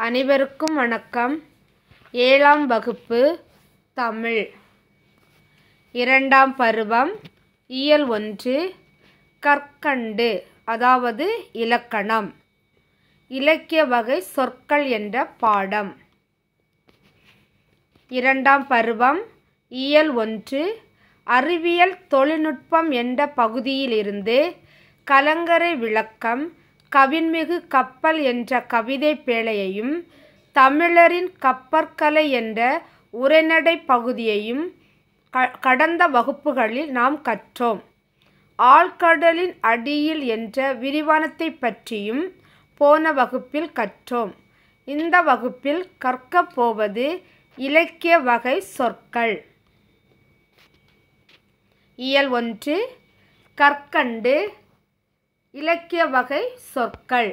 அனைவருக்கும் வணக்கம் ஏழாம் வகுப்பு தமிழ் இரண்டாம் பருவம் இயல் ஒன்று கற்கண்டு அதாவது இலக்கணம் இலக்கிய வகை சொற்கள் என்ற பாடம் இரண்டாம் பருவம் இயல் ஒன்று அறிவியல் தொழில்நுட்பம் என்ற பகுதியிலிருந்து கலங்கரை விளக்கம் கவின்மிகு கப்பல் என்ற கவிதை பேழையையும் தமிழரின் கப்பற்கலை என்ற உரைநடை பகுதியையும் க கடந்த வகுப்புகளில் நாம் கற்றோம் ஆழ்கடலின் அடியில் என்ற விரிவானத்தை பற்றியும் போன வகுப்பில் கற்றோம் இந்த வகுப்பில் கற்கப் போவது இலக்கிய வகை சொற்கள் இயல் ஒன்று கற்கண்டு இலக்கிய வகை சொற்கள்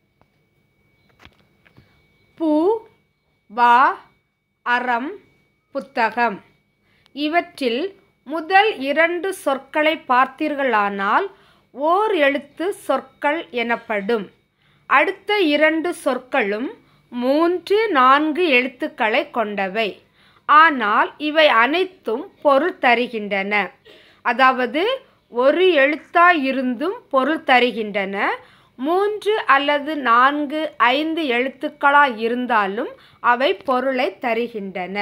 பூ வா அறம் புத்தகம் இவற்றில் முதல் இரண்டு சொற்களை பார்த்தீர்களானால் ஓர் எழுத்து சொற்கள் எனப்படும் அடுத்த இரண்டு சொற்களும் மூன்று நான்கு எழுத்துக்களை கொண்டவை ஆனால் இவை அனைத்தும் பொருள் தருகின்றன அதாவது ஒரு எழுத்தாய் இருந்தும் பொருள் தருகின்றன மூன்று அல்லது நான்கு ஐந்து எழுத்துக்களாய் இருந்தாலும் அவை பொருளை தருகின்றன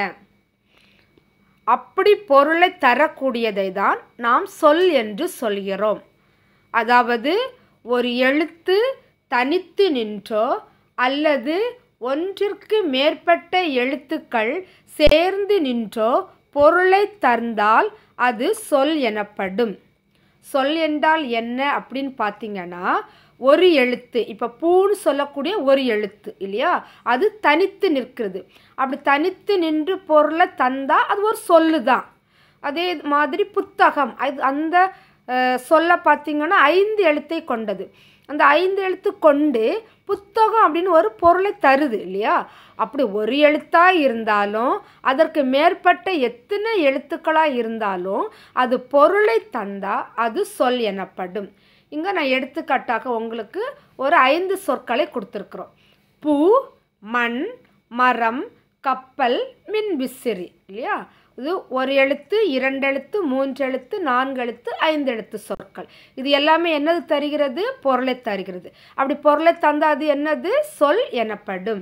அப்படி பொருளை தரக்கூடியதை தான் நாம் சொல் என்று சொல்கிறோம் அதாவது ஒரு எழுத்து தனித்து நின்றோ அல்லது ஒன்றிற்கு மேற்பட்ட எழுத்துக்கள் சேர்ந்து நின்றோ பொருளை தந்தால் அது சொல் எனப்படும் சொல் என்றால் என்ன அப்படின்னு பார்த்தீங்கன்னா ஒரு எழுத்து இப்போ பூன்னு சொல்லக்கூடிய ஒரு எழுத்து இல்லையா அது தனித்து நிற்கிறது அப்படி தனித்து நின்று பொருளை தந்தால் அது ஒரு சொல்லு தான் அதே மாதிரி புத்தகம் அது அந்த சொல்ல பார்த்தீங்கன்னா ஐந்து எழுத்தை கொண்டது அந்த ஐந்து எழுத்து கொண்டு புத்தகம் அப்படின்னு ஒரு பொருளை தருது இல்லையா அப்படி ஒரு எழுத்தாக இருந்தாலும் அதற்கு மேற்பட்ட எத்தனை எழுத்துக்களாக இருந்தாலும் அது பொருளை தந்தால் அது சொல் எனப்படும் இங்கே நான் எடுத்துக்காட்டாக உங்களுக்கு ஒரு ஐந்து சொற்களை கொடுத்துருக்குறோம் பூ மண் மரம் கப்பல் மின் விசிறி இல்லையா இது ஒரு எழுத்து இரண்டு எழுத்து மூன்று எழுத்து நான்கு எழுத்து ஐந்து எழுத்து சொற்கள் இது எல்லாமே என்னது தருகிறது பொருளை தருகிறது அப்படி பொருளை தந்தால் அது என்னது சொல் எனப்படும்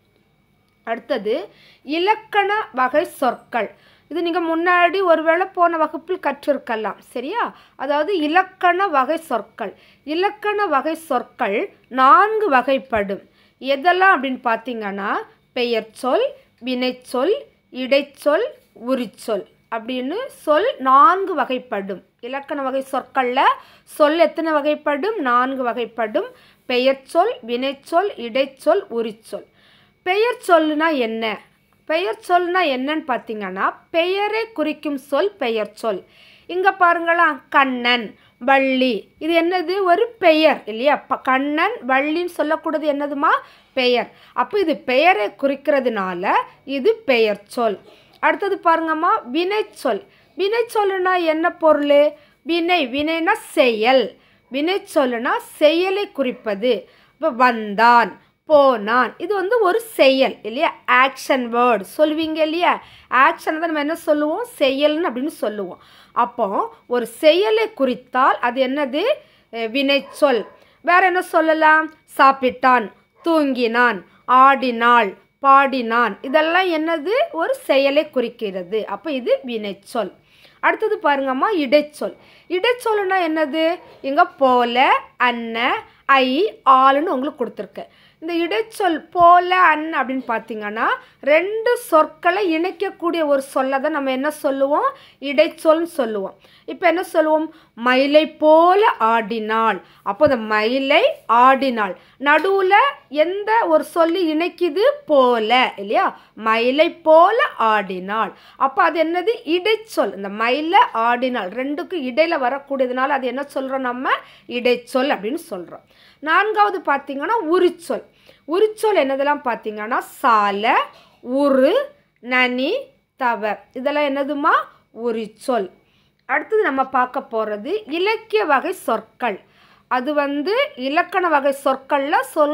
அடுத்தது இலக்கண வகை சொற்கள் இது நீங்கள் முன்னாடி ஒருவேளை போன வகுப்பில் கற்றிருக்கலாம் சரியா அதாவது இலக்கண வகை சொற்கள் இலக்கண வகை சொற்கள் நான்கு வகைப்படும் எதெல்லாம் அப்படின்னு பார்த்தீங்கன்னா பெயர் சொல் வினைச்சொல் இடைச்சொல் உரிச்சொல் அப்படின்னு சொல் நான்கு வகைப்படும் இலக்கண வகை சொற்களில் சொல் எத்தனை வகைப்படும் நான்கு வகைப்படும் பெயர் சொல் வினைச்சொல் இடைச்சொல் உரிச்சொல் பெயர் சொல்லுனா என்ன பெயர் சொல்னா என்னன்னு பார்த்தீங்கன்னா பெயரை குறிக்கும் சொல் பெயர் சொல் இங்கே பாருங்களா கண்ணன் வள்ளி இது என்னது ஒரு பெயர் இல்லையா கண்ணன் வள்ளின்னு சொல்லக்கூடாது என்னதுமா பெயர் அப்போ இது பெயரை குறிக்கிறதுனால இது பெயர் சொல் அடுத்தது பாருங்கம்மா வினை சொல் வினை சொல்லுனா என்ன பொருள் வினை வினைனா செயல் வினை சொல்லுனா செயலை குறிப்பது இப்போ வந்தான் போனான் இது வந்து ஒரு செயல் இல்லையா ஆக்ஷன் வேர்டு சொல்லுவீங்க இல்லையா ஆக்ஷன் தான் நம்ம என்ன சொல்லுவோம் செயல்னு அப்படின்னு சொல்லுவோம் அப்போ ஒரு செயலை குறித்தால் அது என்னது வினைச்சொல் வேற என்ன சொல்லலாம் சாப்பிட்டான் தூங்கினான் ஆடினாள் பாடினான் இதெல்லாம் என்னது ஒரு செயலை குறிக்கிறது அப்போ இது வினைச்சொல் அடுத்தது பாருங்கம்மா இடைச்சொல் இடைச்சொல்னா என்னது இங்கே போல அன்ன ஐ ஆளுன்னு உங்களுக்கு கொடுத்துருக்கேன் இந்த இடைச்சொல் போல அன் அப்படின்னு பார்த்தீங்கன்னா ரெண்டு சொற்களை இணைக்கக்கூடிய ஒரு சொல்லை தான் நம்ம என்ன சொல்லுவோம் இடைச்சொல்னு சொல்லுவோம் இப்போ என்ன சொல்லுவோம் மயிலை போல ஆடினாள் அப்போ அந்த மயிலை ஆடினாள் நடுவில் எந்த ஒரு சொல்லி இணைக்குது போல இல்லையா மயிலை போல ஆடினாள் அப்போ அது என்னது இடைச்சொல் இந்த மயிலை ஆடினாள் ரெண்டுக்கும் இடையில வரக்கூடியதுனால அது என்ன சொல்கிறோம் நம்ம இடைச்சொல் அப்படின்னு சொல்கிறோம் நான்காவது பார்த்தீங்கன்னா உரிச்சொல் உரிச்சொல் என்னதெல்லாம் பார்த்தீங்கன்னா சால உரு நனி தவ இதெல்லாம் என்னதுமா உரிச்சொல் அடுத்தது நம்ம பார்க்க போகிறது இலக்கிய வகை சொற்கள் அது வந்து இலக்கண வகை சொற்களில் சொல்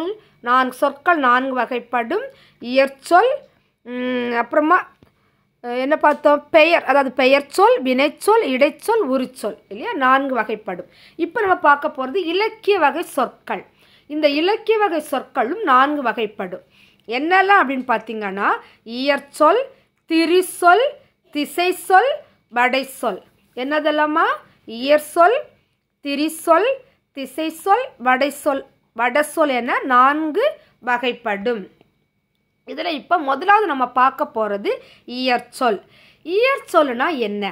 நான்கு சொற்கள் நான்கு வகைப்படும் இயற்சொல் ம், அப்புறமா அஹ், என்ன பார்த்தோம் பெயர் அதாவது பெயர் சொல் வினைச்சொல் இடைச்சொல் உரிச்சொல் இல்லையா நான்கு வகைப்படும் இப்போ நம்ம பார்க்க போகிறது இலக்கிய வகை சொற்கள் இந்த இலக்கிய வகை சொற்களும் நான்கு வகைப்படும் என்னெல்லாம் அப்படின்னு பார்த்தீங்கன்னா இயற்சொல் திரிசொல் திசைச்சொல் வடைச்சொல் என்னதெல்லாமா இயற்சொல் திரிசொல் திசைச்சொல் வடைச்சொல் வடசொல் என நான்கு வகைப்படும் இதில் இப்போ முதலாவது நம்ம பார்க்க போகிறது இயற்சொல் இயற்சொல்னா என்ன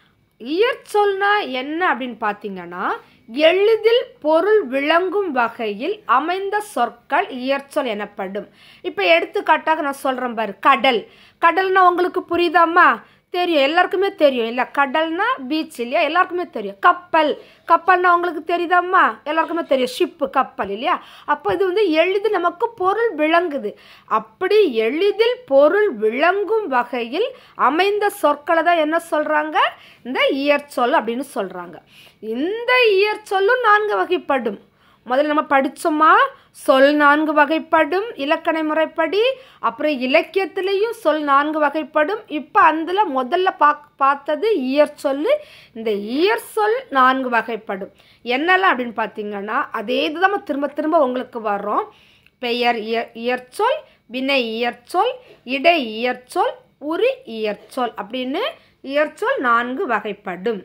இயற்சொல்னா என்ன அப்படின்னு பார்த்தீங்கன்னா எளிதில் பொருள் விளங்கும் வகையில் அமைந்த சொற்கள் இயற்சொல் எனப்படும் இப்போ எடுத்துக்காட்டாக நான் சொல்கிறேன் பாரு கடல் கடல்னா உங்களுக்கு புரியுதாம்மா தெரியும் எல்லாருக்குமே தெரியும் இல்லை கடல்னா பீச் இல்லையா எல்லாருக்குமே தெரியும் கப்பல் கப்பல்னா உங்களுக்கு தெரியுதாம்மா எல்லாருக்குமே தெரியும் ஷிப்பு கப்பல் இல்லையா அப்போ இது வந்து எளிதில் நமக்கு பொருள் விளங்குது அப்படி எளிதில் பொருள் விளங்கும் வகையில் அமைந்த சொற்களை தான் என்ன சொல்கிறாங்க இந்த இயற்சொல் அப்படின்னு சொல்கிறாங்க இந்த இயற்சொல்லும் நான்கு வகைப்படும் முதல்ல நம்ம படித்தோமா சொல் நான்கு வகைப்படும் இலக்கண முறைப்படி அப்புறம் இலக்கியத்திலையும் சொல் நான்கு வகைப்படும் இப்போ அதில் முதல்ல பாக் பார்த்தது இயற் சொல்லு இந்த இயற் சொல் நான்கு வகைப்படும் என்னெல்லாம் அப்படின்னு பார்த்தீங்கன்னா அதே இது நம்ம திரும்ப திரும்ப உங்களுக்கு வர்றோம் பெயர் இயற் இயற்சொல் வினை இயற்சொல் இடை இயற்சொல் உரி இயற்சொல் அப்படின்னு இயற்சொல் நான்கு வகைப்படும்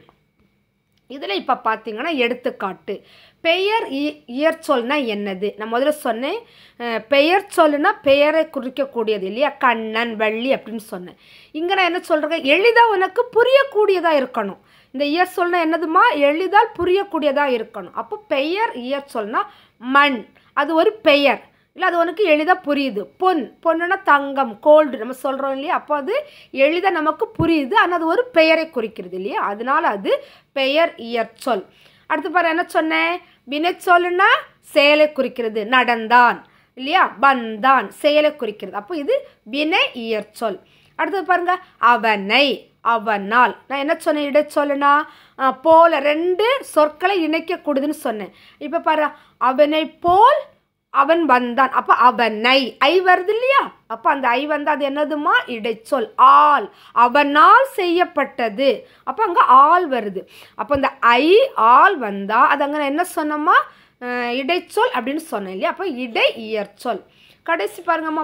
இதில் இப்போ பார்த்தீங்கன்னா எடுத்துக்காட்டு பெயர் இ இயற்சொல்னா என்னது நான் முதல்ல சொன்னேன் அஹ், பெயர் சொல்லுனா பெயரை குறிக்கக்கூடியது இல்லையா கண்ணன் வள்ளி அப்படின்னு சொன்னேன் இங்கே நான் என்ன சொல்கிறேன் எளிதாக உனக்கு புரியக்கூடியதாக இருக்கணும் இந்த இயற்சொல்னா என்னதுமா எளிதால் புரியக்கூடியதாக இருக்கணும் அப்போ பெயர் இயற்சொல்னா மண் அது ஒரு பெயர் இல்லை அது உனக்கு எளிதாக புரியுது பொன் பொண்ணுனா தங்கம் கோல்டு நம்ம சொல்கிறோம் இல்லையா அப்போ அது எளிதாக நமக்கு புரியுது ஆனால் அது ஒரு பெயரை குறிக்கிறது இல்லையா அதனால அது பெயர் இயற்சொல் அடுத்து பாரு என்ன சொன்னேன் வினைச்சொல்லுனா செயலை குறிக்கிறது நடந்தான் இல்லையா வந்தான் செயலை குறிக்கிறது அப்போ இது வினை இயற்சொல் அடுத்தது பாருங்க அவனை அவனால் நான் என்ன சொன்னேன் இடைச்சொல்லுனா அஹ், போல ரெண்டு சொற்களை இணைக்கக்கூடுதுன்னு சொன்னேன் இப்போ பாரு அவனை போல் அவன் வந்தான் அப்போ அவனை ஐ வருது இல்லையா அப்போ அந்த ஐ வந்து அது என்னதுமா இடைச்சொல் ஆள் அவனால் செய்யப்பட்டது அப்போ அங்கே ஆள் வருது அப்போ இந்த ஐ ஆள் வந்தா அது அங்கே நான் என்ன சொன்னோமா அஹ், இடைச்சொல் அப்படின்னு சொன்னேன் இல்லையா அப்போ இடை இயற்சொல் கடைசி பாருங்கம்மா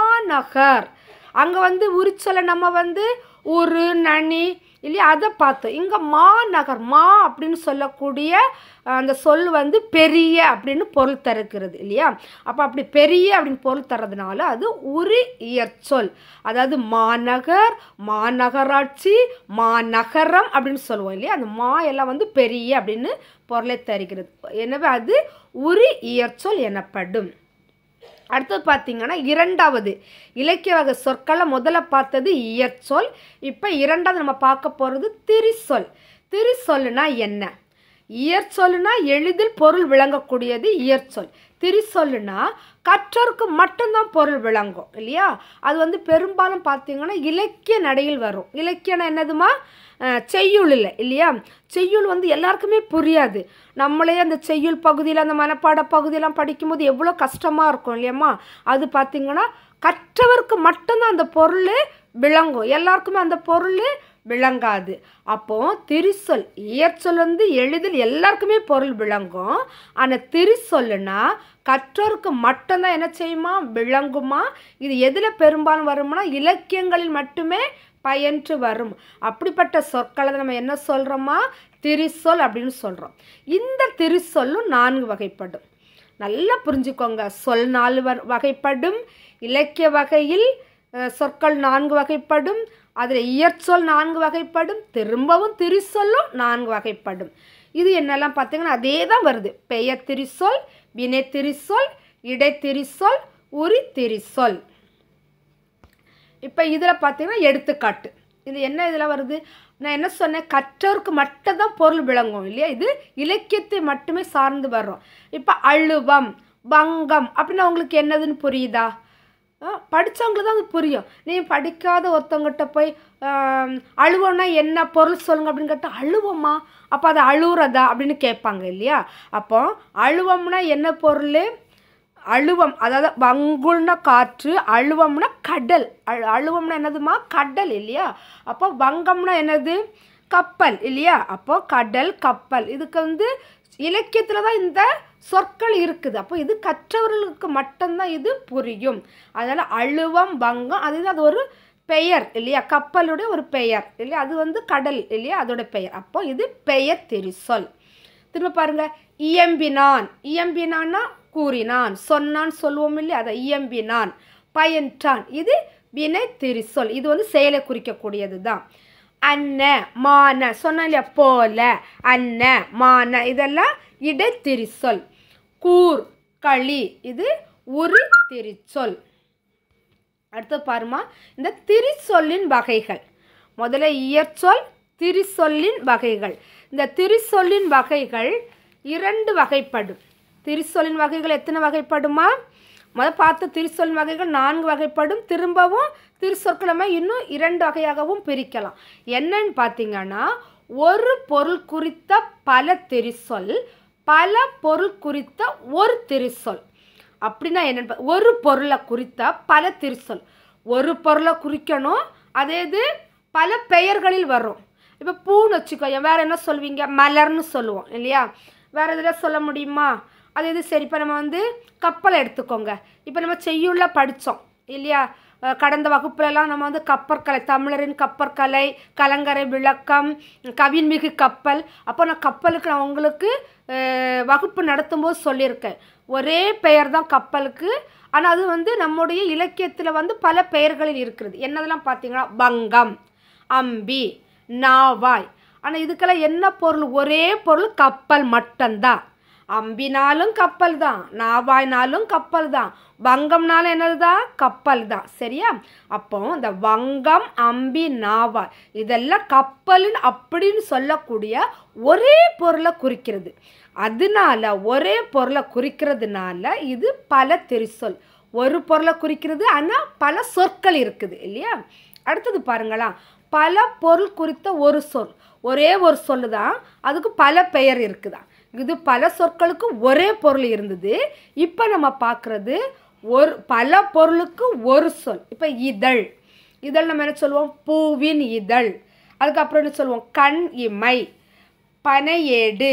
மாநகர் அங்கே வந்து உரிச்சொல்லை நம்ம வந்து உரு நனி இல்லையா அதை பார்த்தோம் இங்கே மாநகர் மா அப்படின்னு சொல்லக்கூடிய அஹ், அந்த சொல் வந்து பெரிய அப்படின்னு பொருள் தருக்கிறது இல்லையா அப்போ அப்படி பெரிய அப்படின்னு பொருள் தர்றதுனால அது உரி இயற்சொல் அதாவது மாநகர் மாநகராட்சி மாநகரம் அப்படின்னு சொல்லுவோம் இல்லையா அந்த மா எல்லாம் வந்து பெரிய அப்படின்னு பொருளை தருகிறது எனவே அது உரி இயற்சொல் எனப்படும் அடுத்தது பார்த்தீங்கன்னா இரண்டாவது இலக்கிய வகை சொற்களை முதல்ல பார்த்தது இயற்சொல் இப்போ இரண்டாவது நம்ம பார்க்க போகிறது திரிசொல் திரிசொல்லுனா என்ன இயற்சொல்லுனா எளிதில் பொருள் விளங்கக்கூடியது இயற்சொல் திரிசொல்லுனா கற்றோருக்கு மட்டும்தான் பொருள் விளங்கும் இல்லையா அது வந்து பெரும்பாலும் பார்த்தீங்கன்னா இலக்கிய நடையில் வரும் இலக்கியம்னா என்னதுமா அஹ், செய்யுள் இல்லை இல்லையா செய்யுள் வந்து எல்லாருக்குமே புரியாது நம்மளே அந்த செய்யுள் பகுதியில் அந்த மனப்பாட பகுதியெல்லாம் படிக்கும்போது எவ்வளோ கஷ்டமாக இருக்கும் இல்லையாம்மா அது பார்த்தீங்கன்னா கற்றவருக்கு மட்டும்தான் அந்த பொருள் விளங்கும் எல்லாருக்குமே அந்த பொருள் விளங்காது அப்போ திரிசொல் இயற்சொல் வந்து எளிதில் எல்லாருக்குமே பொருள் விளங்கும் ஆனால் திரிசொல்லுனா கற்றோருக்கு மட்டும்தான் என்ன செய்யுமா விளங்குமா இது எதில் பெரும்பாலும் வரும்னா இலக்கியங்களில் மட்டுமே பயன்று வரும் அப்படிப்பட்ட சொற்களை நம்ம என்ன சொல்கிறோமா திரிசொல் அப்படின்னு சொல்கிறோம் இந்த திரிசொல்லும் நான்கு வகைப்படும் நல்லா புரிஞ்சுக்கோங்க சொல் நாலு வ- வகைப்படும் இலக்கிய வகையில் அஹ், சொற்கள் நான்கு வகைப்படும் அதில் இயற்சொல் நான்கு வகைப்படும் திரும்பவும் திரிசொல்லும் நான்கு வகைப்படும் இது என்னெல்லாம் பார்த்தீங்கன்னா அதே தான் வருது பெயர் திரிசொல் வினை திரிசொல் இடை திரிசொல் உரி திரிசொல் இப்போ இதில் பார்த்தீங்கன்னா எடுத்துக்காட்டு இது என்ன இதில் வருது நான் என்ன சொன்னேன் கற்றோருக்கு மட்டும்தான் பொருள் விளங்கும் இல்லையா இது இலக்கியத்தை மட்டுமே சார்ந்து வர்றோம் இப்போ அழுவம் பங்கம் அப்படின்னா உங்களுக்கு என்னதுன்னு புரியுதா படித்தவங்களுக்கு தான் அது புரியும் நீ படிக்காத ஒருத்தவங்ககிட்ட போய் ஆம், அழுவோன்னா என்ன பொருள் சொல்லுங்க அப்படின்னு கேட்டால் அழுவமா அப்போ அது அழுவுறதா அப்படின்னு கேட்பாங்க இல்லையா அப்போ அழுவம்னா என்ன பொருள் அழுவம் அதாவது வங்குள்னா காற்று அழுவம்னா கடல் அழு அழுவம்னா என்னதுமா கடல் இல்லையா அப்போ வங்கம்னா என்னது கப்பல் இல்லையா அப்போ கடல் கப்பல் இதுக்கு வந்து இலக்கியத்தில் தான் இந்த சொற்கள் இருக்குது அப்போ இது கற்றவர்களுக்கு மட்டும்தான் இது புரியும் அதனால் அழுவம் வங்கம் அது அது ஒரு பெயர் இல்லையா கப்பலுடைய ஒரு பெயர் இல்லையா அது வந்து கடல் இல்லையா அதோட பெயர் அப்போ இது பெயர் தெரிசொல் திரும்ப பாருங்க இயம்பினான் இயம்பினான்னா கூறினான் சொன்னான் சொல்லுவோம் இல்லையா அதை இயம்பினான் பயின்றான் இது வினை திரிசொல் இது வந்து செயலை குறிக்கக்கூடியது தான் அன்ன மான சொன்ன இல்லையா போல அன்ன மான இதெல்லாம் இடைத்திரிசொல் கூர் களி இது உரி திரிச்சொல் அடுத்து பாருமா இந்த திரிசொல்லின் வகைகள் முதல்ல இயற்சொல் திரிசொல்லின் வகைகள் இந்த திரிசொல்லின் வகைகள் இரண்டு வகைப்படும் திரிசொல்லின் வகைகள் எத்தனை வகைப்படுமா முதல் பார்த்த திரிசொல்லின் வகைகள் நான்கு வகைப்படும் திரும்பவும் திருச்சொற்களமை இன்னும் இரண்டு வகையாகவும் பிரிக்கலாம் என்னன்னு பார்த்தீங்கன்னா ஒரு பொருள் குறித்த பல திரிசொல் பல பொருள் குறித்த ஒரு திரிசொல் அப்படின்னா என்னன்னு பா- ஒரு பொருளை குறித்த பல திருச்சொல் ஒரு பொருளை குறிக்கணும் அதே இது பல பெயர்களில் வரும் இப்போ பூன்னு வச்சுக்கோங்க வேற என்ன சொல்வீங்க மலர்னு சொல்லுவோம் இல்லையா வேற எதில் சொல்ல முடியுமா அது இது சரி இப்போ நம்ம வந்து கப்பலை எடுத்துக்கோங்க இப்போ நம்ம செய்யுள்ள படித்தோம் இல்லையா அஹ் கடந்த வகுப்புலலாம் நம்ம வந்து கப்பற்கலை தமிழரின் கப்பற்கலை கலங்கரை விளக்கம் கவின்மிகு கப்பல் அப்போ நான் கப்பலுக்கு நான் உங்களுக்கு அஹ், வகுப்பு நடத்தும்போது சொல்லியிருக்கேன் ஒரே பெயர் தான் கப்பலுக்கு ஆனால் அது வந்து நம்முடைய இலக்கியத்தில் வந்து பல பெயர்களில் இருக்கிறது என்னதெல்லாம் பார்த்தீங்கன்னா பங்கம் அம்பி நாவாய் ஆனால் இதுக்கெல்லாம் என்ன பொருள் ஒரே பொருள் கப்பல் மட்டும்தான் அம்பினாலும் கப்பல் தான் நாவாய்னாலும் கப்பல் தான் வங்கம்னாலும் என்னது தான் கப்பல் தான் சரியா அப்போ இந்த வங்கம் அம்பி நாவாய் இதெல்லாம் கப்பலின் அப்படின்னு சொல்லக்கூடிய ஒரே பொருளை குறிக்கிறது அதனால ஒரே பொருளை குறிக்கிறதுனால இது பல தெரிசொல் ஒரு பொருளை குறிக்கிறது ஆனால் பல சொற்கள் இருக்குது இல்லையா அடுத்தது பாருங்களா பல பொருள் குறித்த ஒரு சொல் ஒரே ஒரு சொல்லு தான் அதுக்கு பல பெயர் இருக்குதா இது பல சொற்களுக்கு ஒரே பொருள் இருந்தது இப்போ நம்ம பார்க்குறது ஒரு பல பொருளுக்கு ஒரு சொல் இப்போ இதழ் இதழ் நம்ம என்ன சொல்லுவோம் பூவின் இதழ் அதுக்கப்புறம் என்ன சொல்லுவோம் கண் இமை பனையேடு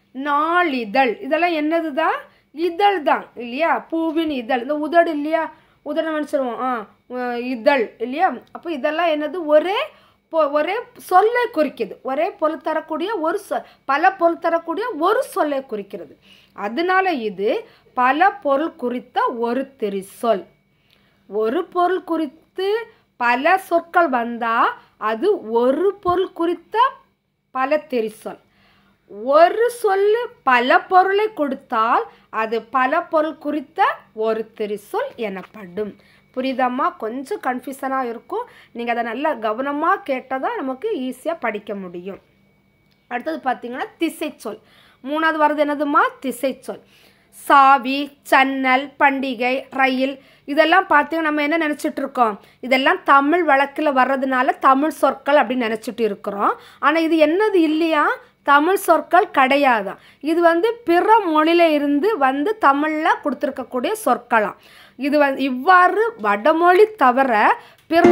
நாளிதழ் இதெல்லாம் என்னது தான் இதழ் தான் இல்லையா பூவின் இதழ் இந்த உதடு இல்லையா உதடு நம்ம என்ன சொல்லுவோம் ஆ உ- இதழ் இல்லையா அப்போ இதெல்லாம் என்னது ஒரே பொ- ஒரே சொல்லை குறிக்குது ஒரே பொருள் தரக்கூடிய ஒரு சொல் பல பொருள் தரக்கூடிய ஒரு சொல்லை குறிக்கிறது அதனால இது பல பொருள் குறித்த ஒரு திரிசொல் ஒரு பொருள் குறித்து பல சொற்கள் வந்தால் அது ஒரு பொருள் குறித்த பல தெரிசொல் ஒரு சொல்லு பல பொருளை கொடுத்தால் அது பல பொருள் குறித்த ஒரு திரிசொல் எனப்படும் புரியுதாம்மா கொஞ்சம் கன்ஃபியூஷனாக இருக்கும் நீங்கள் அதை நல்லா கவனமாக கேட்டால் தான் நமக்கு ஈஸியாக படிக்க முடியும் அடுத்தது பார்த்தீங்கன்னா திசைச்சொல் மூணாவது வர்றது என்னதுமா திசைச்சொல் சாவி சன்னல் பண்டிகை ரயில் இதெல்லாம் பார்த்தீங்கன்னா நம்ம என்ன நினச்சிட்டு இருக்கோம் இதெல்லாம் தமிழ் வழக்கில் வர்றதுனால தமிழ் சொற்கள் அப்படின்னு நினச்சிட்டு இருக்கிறோம் ஆனால் இது என்னது இல்லையா தமிழ் சொற்கள் கிடையாதான் இது வந்து பிற மொழியில இருந்து வந்து தமிழில் கொடுத்துருக்கக்கூடிய சொற்களாம் இது வந்து இவ்வாறு வடமொழி தவிர பிற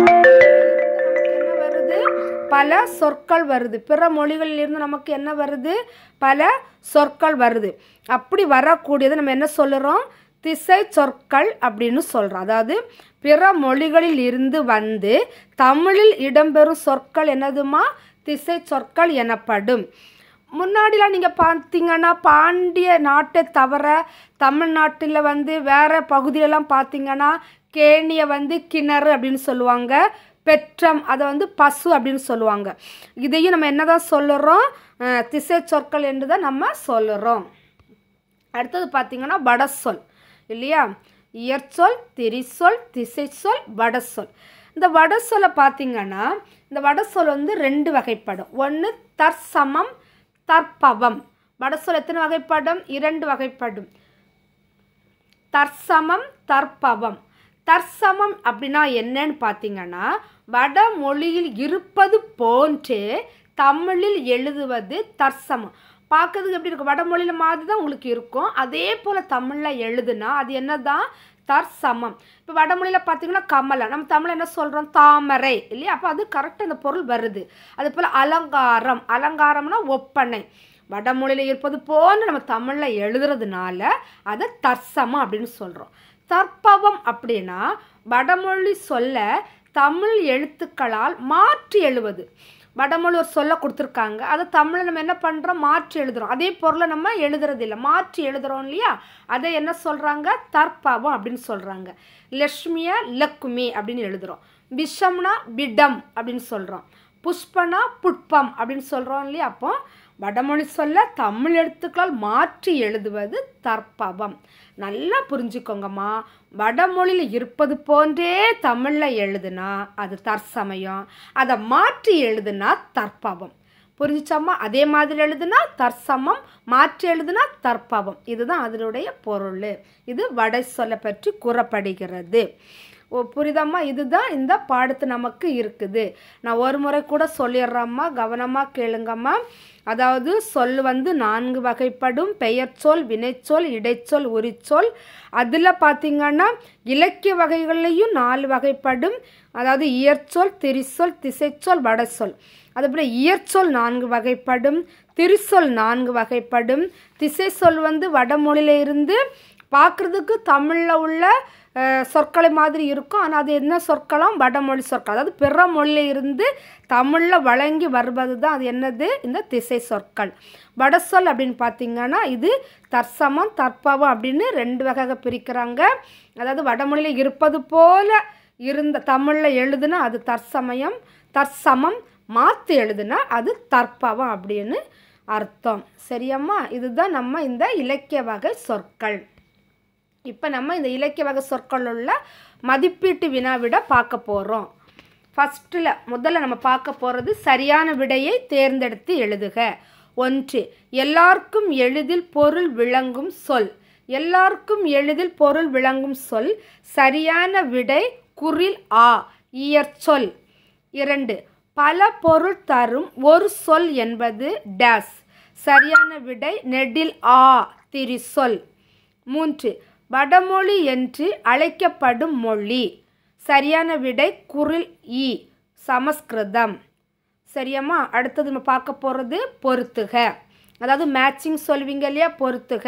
என்ன வருது பல சொற்கள் வருது பிற மொழிகளிலிருந்து நமக்கு என்ன வருது பல சொற்கள் வருது அப்படி வரக்கூடியது நம்ம என்ன சொல்லுறோம் திசை சொற்கள் அப்படின்னு சொல்கிறோம் அதாவது பிற மொழிகளில் இருந்து வந்து தமிழில் இடம்பெறும் சொற்கள் என்னதுமா திசை சொற்கள் எனப்படும் முன்னாடிலாம் நீங்கள் பார்த்தீங்கன்னா பாண்டிய நாட்டை தவிர தமிழ்நாட்டில் வந்து வேறு பகுதியிலலாம் பார்த்தீங்கன்னா கேணியை வந்து கிணறு அப்படின்னு சொல்லுவாங்க பெற்றம் அதை வந்து பசு அப்படின்னு சொல்லுவாங்க இதையும் நம்ம என்ன தான் சொல்லுறோம் அஹ், திசை சொற்கள் என்று தான் நம்ம சொல்லுறோம் அடுத்தது பார்த்தீங்கன்னா வடசொல் இல்லையா இயற்சொல் திரிசொல் திசைச்சொல் வடசொல் இந்த வடசொல்லை பார்த்தீங்கன்னா இந்த வடசொல் வந்து ரெண்டு வகைப்படும் ஒன்று தற்சமம் தற்பவம் வடசொல் எத்தனை வகைப்படும் இரண்டு வகைப்படும் தற்சமம் தற்பவம் தற்சமம் அப்படின்னா என்னன்னு பார்த்தீங்கன்னா வடமொழியில் இருப்பது போன்றே தமிழில் எழுதுவது தற்சமம் பார்க்கறதுக்கு எப்படி இருக்கும் வடமொழியில் மாதிரி தான் உங்களுக்கு இருக்கும் அதே போல் தமிழில் எழுதுனா அது என்னதான் தற்சமம் இப்போ வடமொழியில் பார்த்தீங்கன்னா கமலை நம்ம தமிழில் என்ன சொல்கிறோம் தாமரை இல்லையா அப்போ அது கரெக்டாக அந்த பொருள் வருது அதே போல் அலங்காரம் அலங்காரம்னா ஒப்பனை வடமொழியில் இருப்பது போல நம்ம தமிழில் எழுதுறதுனால அதை தற்சமம் அப்படின்னு சொல்கிறோம் தற்பவம் அப்படின்னா வடமொழி சொல்ல தமிழ் எழுத்துக்களால் மாற்றி எழுவது வடமொழி ஒரு சொல்ல கொடுத்துருக்காங்க அதை தமிழில் நம்ம என்ன பண்ணுறோம் மாற்றி எழுதுகிறோம் அதே பொருளை நம்ம எழுதுறது இல்லை மாற்றி எழுதுகிறோம் இல்லையா அதை என்ன சொல்கிறாங்க தற்பவம் அப்படின்னு சொல்கிறாங்க லக்ஷ்மியை லக்குமி அப்படின்னு எழுதுகிறோம் விஷம்னா விடம் அப்படின்னு சொல்கிறோம் புஷ்பனா புட்பம் அப்படின்னு சொல்கிறோம் இல்லையா அப்போ வடமொழி சொல்ல தமிழ் எழுத்துக்களால் மாற்றி எழுதுவது தற்பவம் நல்லா புரிஞ்சுக்கோங்கம்மா வடமொழியில் இருப்பது போன்றே தமிழில் எழுதுனா அது தற்சமயம் அதை மாற்றி எழுதுனா தற்பவம் புரிஞ்சுச்சாம்மா அதே மாதிரி எழுதுனா தற்சமம் மாற்றி எழுதுனா தற்பவம் இதுதான் அதனுடைய பொருள் இது வடை சொல்ல பற்றி கூறப்படுகிறது ஓ புரியுதாம்மா இதுதான் இந்த பாடத்து நமக்கு இருக்குது நான் ஒரு முறை கூட சொல்லிடுறேம்மா கவனமாக கேளுங்கம்மா அதாவது சொல் வந்து நான்கு வகைப்படும் பெயர்ச்சொல் வினைச்சொல் இடைச்சொல் உரிச்சொல் அதில் பார்த்திங்கன்னா இலக்கிய வகைகள்லையும் நாலு வகைப்படும் அதாவது இயற்சொல் திரிசொல் திசைச்சொல் வடசொல் அதுபோல் இயற்சொல் நான்கு வகைப்படும் திரிசொல் நான்கு வகைப்படும் திசை சொல் வந்து வடமொழியில இருந்து பார்க்குறதுக்கு தமிழில் உள்ள அஹ், சொற்களை மாதிரி இருக்கும் ஆனால் அது என்ன சொற்களாம் வடமொழி சொற்கள் அதாவது பிற மொழியில இருந்து தமிழில் வழங்கி வருவது தான் அது என்னது இந்த திசை சொற்கள் வடசொல் அப்படின்னு பார்த்தீங்கன்னா இது தற்சமம் தற்பவம் அப்படின்னு ரெண்டு வகையாக பிரிக்கிறாங்க அதாவது வடமொழியில் இருப்பது போல இருந்த தமிழில் எழுதுனா அது தற்சமயம் தற்சமம் மாற்றி எழுதுனா அது தற்பவம் அப்படின்னு அர்த்தம் சரியாம்மா இதுதான் நம்ம இந்த இலக்கிய வகை சொற்கள் இப்போ நம்ம இந்த இலக்கிய வகை சொற்கள் உள்ள மதிப்பீட்டு வினாவிட பார்க்க போகிறோம் ஃபஸ்ட்டில் முதல்ல நம்ம பார்க்க போகிறது சரியான விடையை தேர்ந்தெடுத்து எழுதுக ஒன்று எல்லாருக்கும் எளிதில் பொருள் விளங்கும் சொல் எல்லாருக்கும் எளிதில் பொருள் விளங்கும் சொல் சரியான விடை குரில் ஆ இயற்சொல் இரண்டு பல பொருள் தரும் ஒரு சொல் என்பது டேஸ் சரியான விடை நெடில் ஆ திரிசொல் மூன்று வடமொழி என்று அழைக்கப்படும் மொழி சரியான விடை குரில் இ சமஸ்கிருதம் சரியாம்மா அடுத்தது நம்ம பார்க்க போகிறது பொறுத்துக அதாவது மேட்சிங் சொல்வீங்க இல்லையா பொறுத்துக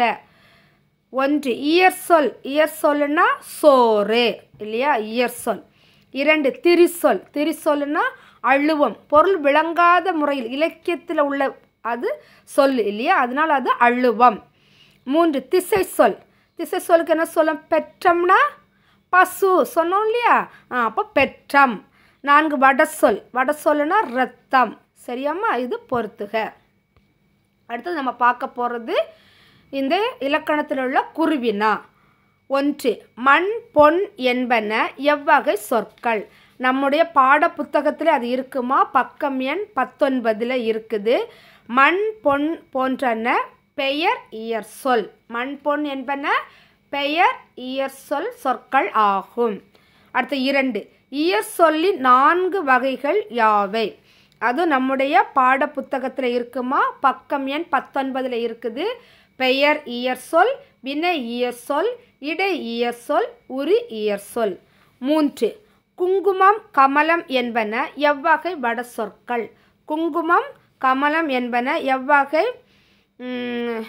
ஒன்று இயற் சொல் இயற் சொல்லுனா சோறு இல்லையா இயற் சொல் இரண்டு திரிசொல் திரிசொல்லுனா அழுவம் பொருள் விளங்காத முறையில் இலக்கியத்தில் உள்ள அது சொல் இல்லையா அதனால் அது அழுவம் மூன்று திசை சொல் திசை சொல்லுக்கு என்ன சொல்லும் பெற்றம்னா பசு சொன்னோம் இல்லையா ஆ அப்போ பெற்றம் நான்கு வடசொல் வடசொல்லுனா ரத்தம் சரியாம்மா இது பொறுத்துக அடுத்தது நம்ம பார்க்க போகிறது இந்த இலக்கணத்தில் உள்ள குருவினா ஒன்று மண் பொன் என்பன எவ்வகை சொற்கள் நம்முடைய பாட புத்தகத்தில் அது இருக்குமா பக்கம் எண் பத்தொன்பதில் இருக்குது மண் பொன் போன்றன பெயர் இயற் சொல் மண் பொன் என்பன பெயர் இயற் சொல் சொற்கள் ஆகும் அடுத்து இரண்டு இயற் சொல்லின் நான்கு வகைகள் யாவை அது நம்முடைய பாட புத்தகத்தில் இருக்குமா பக்கம் எண் பத்தொன்பதில் இருக்குது பெயர் இயற் சொல் வினை இயற் சொல் இடை இயற் சொல் உரி இயற் சொல் மூன்று குங்குமம் கமலம் என்பன எவ்வகை வட சொற்கள் குங்குமம் கமலம் என்பன எவ்வகை ம்,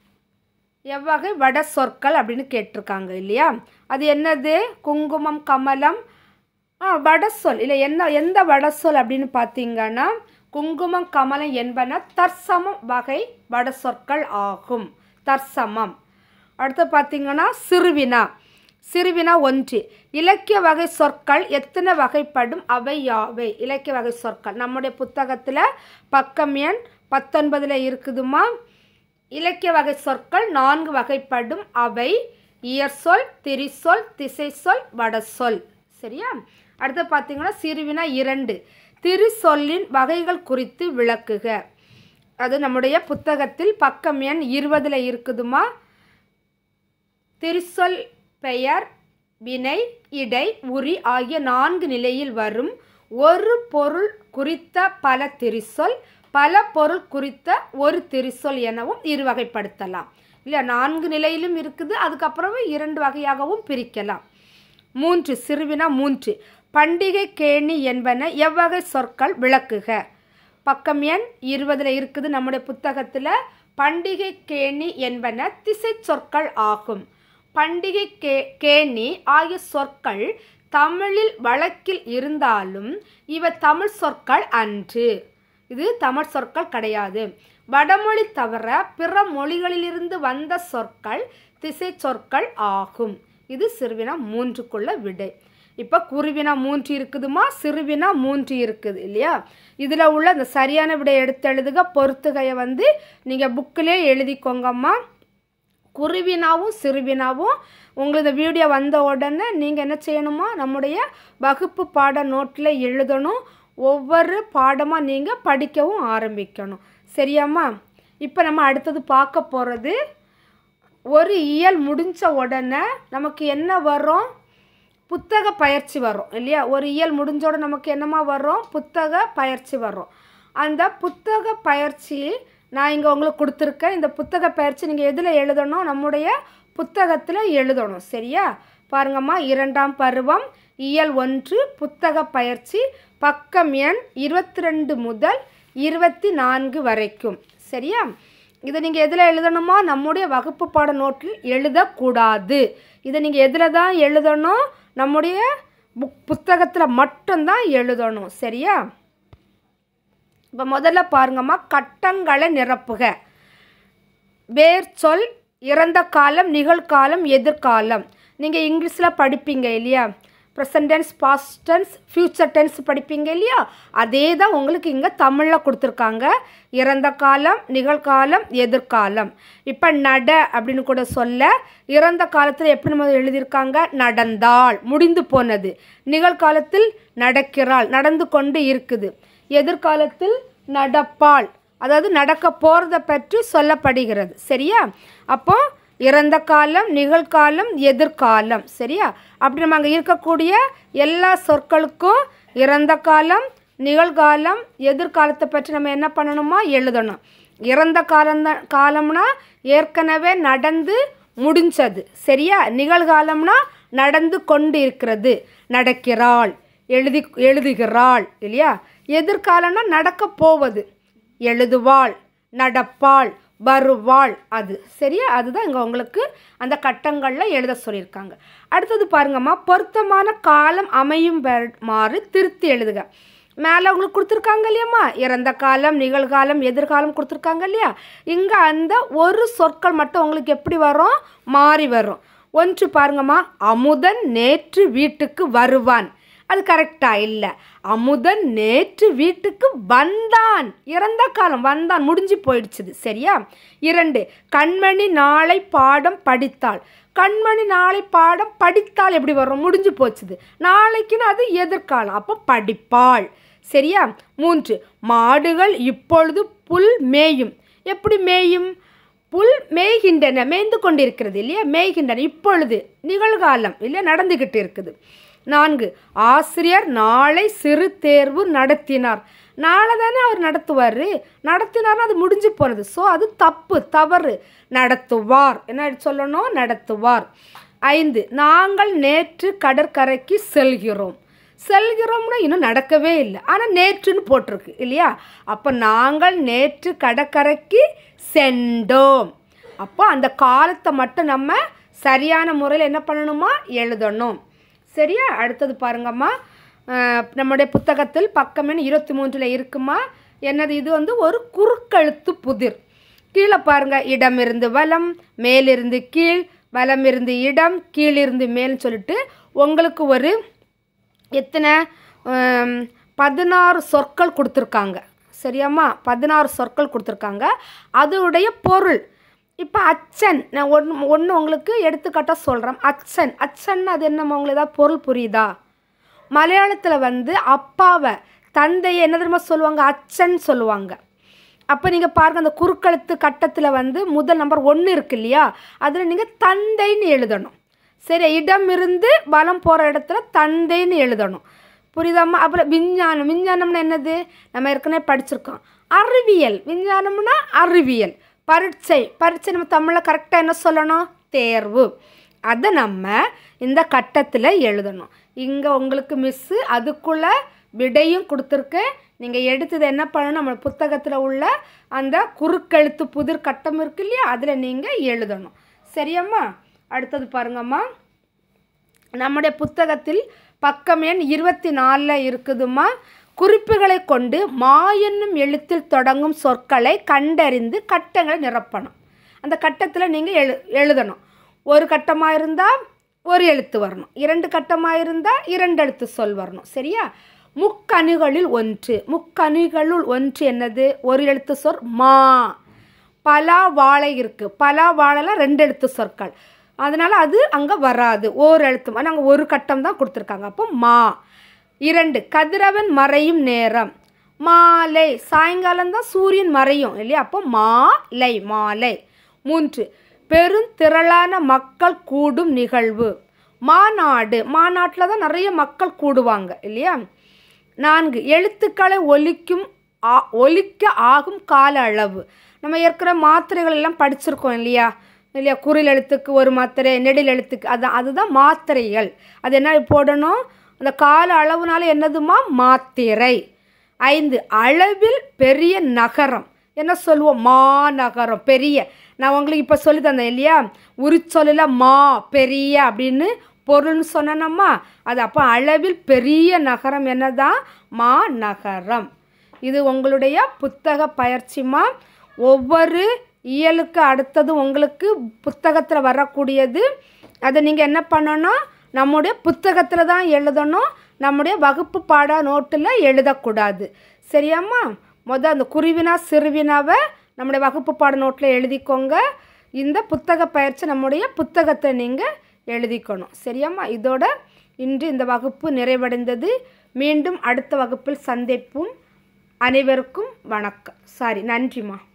எவ்வகை வட சொற்கள் அப்படின்னு கேட்டிருக்காங்க இல்லையா அது என்னது குங்குமம் கமலம் ஆ வடசொல் இல்லை என்ன எந்த வடசொல் அப்படின்னு பார்த்தீங்கன்னா குங்குமம் கமலம் என்பன தற்சமம் வகை வடசொற்கள் ஆகும் தற்சமம் அடுத்து பார்த்தீங்கன்னா சிறுவினா சிறுவினா ஒன்று இலக்கிய வகை சொற்கள் எத்தனை வகைப்படும் அவை யாவை இலக்கிய வகை சொற்கள் நம்முடைய புத்தகத்தில் பக்கம் எண் பத்தொன்பதில் இருக்குதுமா இலக்கிய வகை சொற்கள் நான்கு வகைப்படும் அவை இயற்சொல் திரிசொல் திசைச்சொல் வடசொல் சரியா அடுத்து பார்த்தீங்கன்னா சிறுவினா இரண்டு திரிசொல்லின் வகைகள் குறித்து விளக்குக அது நம்முடைய புத்தகத்தில் பக்கம் எண் இருபதில் இருக்குதுமா திரிசொல் பெயர் வினை இடை உரி ஆகிய நான்கு நிலையில் வரும் ஒரு பொருள் குறித்த பல திரிசொல் பல பொருள் குறித்த ஒரு திரிசொல் எனவும் இருவகைப்படுத்தலாம் இல்லையா நான்கு நிலையிலும் இருக்குது அதுக்கப்புறம் இரண்டு வகையாகவும் பிரிக்கலாம் மூன்று சிறுவினா மூன்று பண்டிகை கேணி என்பன எவ்வகை சொற்கள் விளக்குக பக்கம் எண் இருபதில் இருக்குது நம்முடைய புத்தகத்தில் பண்டிகை கேணி என்பன திசை சொற்கள் ஆகும் பண்டிகை கே கேணி ஆகிய சொற்கள் தமிழில் வழக்கில் இருந்தாலும் இவை தமிழ் சொற்கள் அன்று இது தமிழ் சொற்கள் கிடையாது வடமொழி தவிர பிற மொழிகளிலிருந்து வந்த சொற்கள் திசை சொற்கள் ஆகும் இது சிறுவினா மூன்றுக்குள்ள விடை இப்போ குருவினா மூன்று இருக்குதுமா சிறுவினா மூன்று இருக்குது இல்லையா இதில் உள்ள இந்த சரியான விடை எடுத்து எழுதுக பொறுத்துகையை வந்து நீங்கள் புக்கிலே எழுதிக்கோங்கம்மா குருவினாவும் சிறுவினாவும் உங்களுக்கு இந்த வீடியோ வந்த உடனே நீங்கள் என்ன செய்யணுமா நம்முடைய வகுப்பு பாட நோட்டில் எழுதணும் ஒவ்வொரு பாடமாக நீங்கள் படிக்கவும் ஆரம்பிக்கணும் சரியாம்மா இப்போ நம்ம அடுத்தது பார்க்க போகிறது ஒரு இயல் முடிஞ்ச உடனே நமக்கு என்ன வரும் புத்தக பயிற்சி வரும் இல்லையா ஒரு இயல் முடிஞ்ச உடனே நமக்கு என்னமா வரும் புத்தக பயிற்சி வரும் அந்த புத்தக பயிற்சி நான் இங்கே உங்களுக்கு கொடுத்துருக்கேன் இந்த புத்தக பயிற்சி நீங்கள் எதில் எழுதணும் நம்முடைய புத்தகத்தில் எழுதணும் சரியா பாருங்கம்மா இரண்டாம் பருவம் இயல் ஒன்று புத்தக பயிற்சி பக்கம் எண் இருபத்தி ரெண்டு முதல் இருபத்தி நான்கு வரைக்கும் சரியா இதை நீங்கள் எதில் எழுதணுமா நம்முடைய வகுப்பு பாட நோட்டில் எழுதக்கூடாது இதை நீங்கள் எதில் தான் எழுதணும் நம்முடைய புக் புத்தகத்தில் மட்டும்தான் எழுதணும் சரியா இப்போ முதல்ல பாருங்கம்மா கட்டங்களை நிரப்புக வேர் சொல் இறந்த காலம் நிகழ்காலம் எதிர்காலம் நீங்கள் இங்கிலீஷில் படிப்பீங்க இல்லையா present tense past tense future tense படிப்பீங்க இல்லையா அதே தான் உங்களுக்கு இங்கே தமிழில் கொடுத்துருக்காங்க இறந்த காலம் நிகழ்காலம் எதிர்காலம் இப்போ நட அப்படின்னு கூட சொல்ல இறந்த காலத்தில் எப்படி நம்ம எழுதியிருக்காங்க நடந்தாள் முடிந்து போனது நிகழ்காலத்தில் நடக்கிறாள் நடந்து கொண்டு இருக்குது எதிர்காலத்தில் நடப்பாள் அதாவது நடக்க போகிறத பற்றி சொல்லப்படுகிறது சரியா அப்போ இறந்த காலம் நிகழ்காலம் எதிர்காலம் சரியா அப்படி நம்ம அங்கே இருக்கக்கூடிய எல்லா சொற்களுக்கும் இறந்த காலம் நிகழ்காலம் எதிர்காலத்தை பற்றி நம்ம என்ன பண்ணணுமா எழுதணும் இறந்த காலம் காலம்னா ஏற்கனவே நடந்து முடிஞ்சது சரியா நிகழ்காலம்னா நடந்து கொண்டு இருக்கிறது நடக்கிறாள் எழுதி எழுதுகிறாள் இல்லையா எதிர்காலம்னா நடக்க போவது எழுதுவாள் நடப்பாள் வருவாள் அது சரியா அதுதான் இங்கே உங்களுக்கு அந்த கட்டங்களில் எழுத சொல்லியிருக்காங்க அடுத்தது பாருங்கம்மா பொருத்தமான காலம் அமையும் மாறு திருத்தி எழுதுக மேலே உங்களுக்கு கொடுத்துருக்காங்க இல்லையாம்மா இறந்த காலம் நிகழ்காலம் எதிர்காலம் கொடுத்துருக்காங்க இல்லையா இங்கே அந்த ஒரு சொற்கள் மட்டும் உங்களுக்கு எப்படி வரும் மாறி வரும் ஒன்று பாருங்கம்மா அமுதன் நேற்று வீட்டுக்கு வருவான் அது கரெக்டாக இல்லை அமுதன் நேற்று வீட்டுக்கு வந்தான் இறந்த காலம் வந்தான் முடிஞ்சு போயிடுச்சுது சரியா இரண்டு கண்மணி நாளை பாடம் படித்தாள் கண்மணி நாளை பாடம் படித்தால் எப்படி வரும் முடிஞ்சு போச்சுது நாளைக்குன்னு அது எதிர்காலம் அப்போ படிப்பாள் சரியா மூன்று மாடுகள் இப்பொழுது புல் மேயும் எப்படி மேயும் புல் மேய்கின்றன மேய்ந்து கொண்டிருக்கிறது இல்லையா மேய்கின்றன இப்பொழுது நிகழ்காலம் இல்லையா நடந்துக்கிட்டு இருக்குது நான்கு ஆசிரியர் நாளை சிறு தேர்வு நடத்தினார் நாளை தானே அவர் நடத்துவார் நடத்தினார்னா அது முடிஞ்சு போனது ஸோ அது தப்பு தவறு நடத்துவார் என்ன சொல்லணும் நடத்துவார் ஐந்து நாங்கள் நேற்று கடற்கரைக்கு செல்கிறோம் செல்கிறோம்னா இன்னும் நடக்கவே இல்லை ஆனால் நேற்றுன்னு போட்டிருக்கு இல்லையா அப்போ நாங்கள் நேற்று கடற்கரைக்கு சென்றோம் அப்போ அந்த காலத்தை மட்டும் நம்ம சரியான முறையில் என்ன பண்ணணுமா எழுதணும் சரியா அடுத்தது பாருங்கம்மா நம்முடைய புத்தகத்தில் பக்கம் எண் இருபத்தி மூன்றில் இருக்குமா என்னது இது வந்து ஒரு குறுக்கெழுத்து புதிர் கீழே பாருங்க இடமிருந்து வலம் மேலிருந்து கீழ் வலமிருந்து இடம் கீழிருந்து மேல்னு சொல்லிட்டு உங்களுக்கு ஒரு எத்தனை பதினாறு சொற்கள் கொடுத்துருக்காங்க சரியாம்மா பதினாறு சொற்கள் கொடுத்துருக்காங்க அதோடைய பொருள் இப்போ அச்சன் நான் ஒன்று ஒன்று உங்களுக்கு எடுத்துக்காட்டாக சொல்கிறேன் அச்சன் அச்சன் அது என்னம்மா உங்களுக்கு ஏதாவது பொருள் புரியுதா மலையாளத்தில் வந்து அப்பாவை தந்தையை என்ன தெரியுமா சொல்லுவாங்க அச்சன் சொல்லுவாங்க அப்போ நீங்கள் பாருங்கள் அந்த குறுக்கெழுத்து கட்டத்தில் வந்து முதல் நம்பர் ஒன்று இருக்கு இல்லையா அதில் நீங்கள் தந்தைன்னு எழுதணும் சரி இடம் இருந்து வலம் போகிற இடத்துல தந்தைன்னு எழுதணும் புரியுதாம்மா அப்புறம் விஞ்ஞானம் விஞ்ஞானம்னா என்னது நம்ம ஏற்கனவே படிச்சிருக்கோம் அறிவியல் விஞ்ஞானம்னா அறிவியல் பரீட்சை பரீட்சை நம்ம தமிழில் கரெக்டாக என்ன சொல்லணும் தேர்வு அதை நம்ம இந்த கட்டத்தில் எழுதணும் இங்கே உங்களுக்கு மிஸ்ஸு அதுக்குள்ளே விடையும் கொடுத்துருக்கேன் நீங்கள் எடுத்தது என்ன பண்ணணும் நம்ம புத்தகத்தில் உள்ள அந்த குறுக்கெழுத்து புதிர் கட்டம் இருக்கு இல்லையா அதில் நீங்கள் எழுதணும் சரியாம்மா அடுத்தது பாருங்கம்மா நம்முடைய புத்தகத்தில் பக்கம் எண் இருபத்தி நாலில் இருக்குதுமா குறிப்புகளை கொண்டு மா என்னும் எழுத்தில் தொடங்கும் சொற்களை கண்டறிந்து கட்டங்களை நிரப்பணும் அந்த கட்டத்தில் நீங்கள் எழு எழுதணும் ஒரு கட்டமாக இருந்தால் ஒரு எழுத்து வரணும் இரண்டு கட்டமாக இருந்தால் இரண்டு எழுத்து சொல் வரணும் சரியா முக்கணுகளில் ஒன்று முக்கணுகளுள் ஒன்று என்னது ஒரு எழுத்து சொல் மா பலா வாழை இருக்குது பலா வாழைலாம் ரெண்டு எழுத்து சொற்கள் அதனால் அது அங்கே வராது ஓர் எழுத்து ஆனால் அங்கே ஒரு கட்டம் தான் கொடுத்துருக்காங்க அப்போ மா இரண்டு கதிரவன் மறையும் நேரம் மாலை சாயங்காலம் தான் சூரியன் மறையும் இல்லையா அப்போ மாலை மாலை மூன்று பெருந்திரளான மக்கள் கூடும் நிகழ்வு மாநாடு மாநாட்டில் தான் நிறைய மக்கள் கூடுவாங்க இல்லையா நான்கு எழுத்துக்களை ஒலிக்கும் ஆ ஒலிக்க ஆகும் கால அளவு நம்ம ஏற்கனவே மாத்திரைகள் எல்லாம் படிச்சிருக்கோம் இல்லையா இல்லையா குரில் எழுத்துக்கு ஒரு மாத்திரை நெடில் எழுத்துக்கு அதான் அதுதான் மாத்திரைகள் அது என்ன போடணும் அந்த கால அளவுனால என்னதுமா மாத்திரை ஐந்து அளவில் பெரிய நகரம் என்ன சொல்லுவோம் மாநகரம் பெரிய நான் உங்களுக்கு இப்போ சொல்லி தந்தேன் இல்லையா உரிச்சொல்லில் மா பெரிய அப்படின்னு பொருள்னு சொன்னேனம்மா அது அப்போ அளவில் பெரிய நகரம் என்னதான் மா நகரம் இது உங்களுடைய புத்தக பயிற்சிமா ஒவ்வொரு இயலுக்கு அடுத்தது உங்களுக்கு புத்தகத்தில் வரக்கூடியது அதை நீங்கள் என்ன பண்ணணும் நம்முடைய புத்தகத்தில் தான் எழுதணும் நம்முடைய வகுப்பு பாட நோட்டில் எழுதக்கூடாது சரியாம்மா மொதல் அந்த குருவினா சிறுவினாவை நம்முடைய வகுப்பு பாட நோட்டில் எழுதிக்கோங்க இந்த புத்தக பயிற்சி நம்முடைய புத்தகத்தை நீங்கள் எழுதிக்கணும் சரியாம்மா இதோட இன்று இந்த வகுப்பு நிறைவடைந்தது மீண்டும் அடுத்த வகுப்பில் சந்திப்போம் அனைவருக்கும் வணக்கம் சாரி நன்றிம்மா